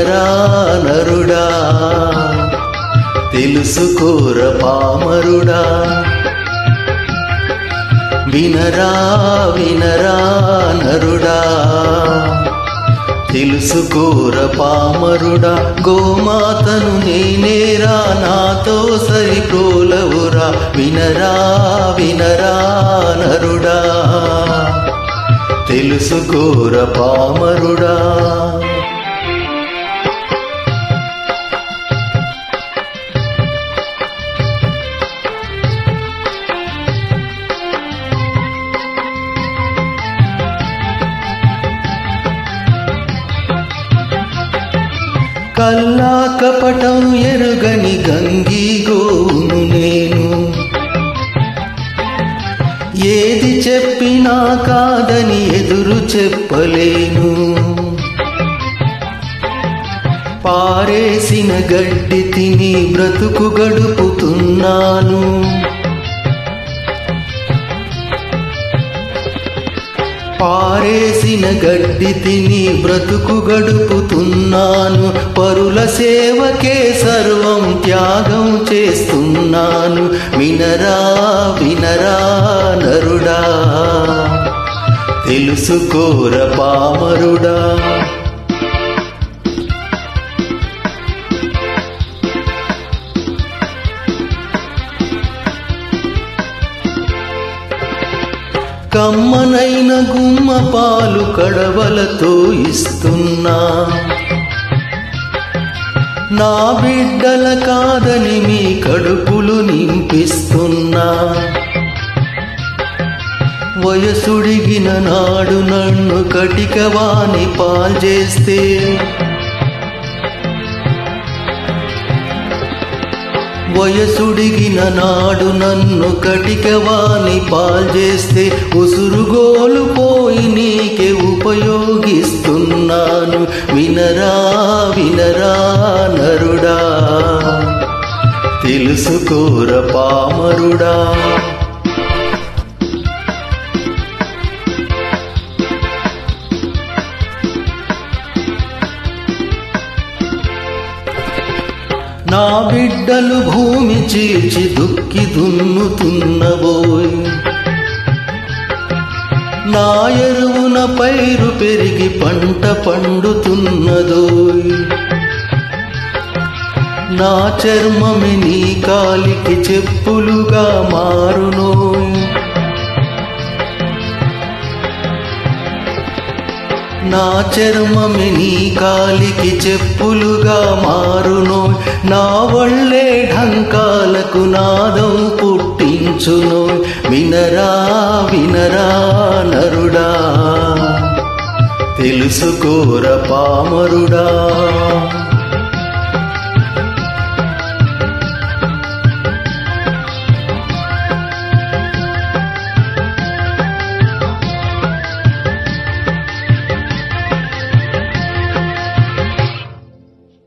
వినరా నరుడా తెలుసుకోర పామరుడా వినరా వినరా నరుడా తెలుసుకోర పామరుడా గోమాతను నేనేరా నాతో సరిపోలవురా వినరా వినరా నరుడా తెలుసుకోర పామరుడా కల్లా కపటం ఎరుగని గంగి గోను నేను ఏది చెప్పినా కాదని ఎదురు చెప్పలేను పారేసిన గడ్డి తిని బ్రతుకు గడుపుతున్నాను పారేసిన గడ్డి తిని బ్రతుకు గడుపుతున్నాను పరుల సేవకే సర్వం త్యాగం చేస్తున్నాను వినరా వినరా నరుడా తెలుసుకోర పామరుడా కమ్మనైన గుమ్మ పాలు కడవలతో ఇస్తున్నా నా బిడ్డల కాదని మీ కడుపులు నింపిస్తున్నా వయసుడిగిన నాడు నన్ను కటికవాణి పాల్చేస్తే వయసుడిగిన నాడు నన్ను కటికవాణి పాల్చేస్తే ఉసురుగోలు పోయి నీకే ఉపయోగిస్తున్నాను వినరా వినరా నరుడా తెలుసుకోర పామరుడా నా బిడ్డలు భూమి చీల్చి దుక్కి దున్నుతున్నబోయ్ నా ఎరువున పైరు పెరిగి పంట పండుతున్నదోయ్ నా చర్మమి నీ కాలికి చెప్పులుగా మారునోయ్ నా చర్మమి నీ కాలికి చెప్పులుగా మారును నా ఒళ్ళే ఢంకాలకు నాదం పుట్టించును వినరా వినరా నరుడా తెలుసుకోర పామరుడా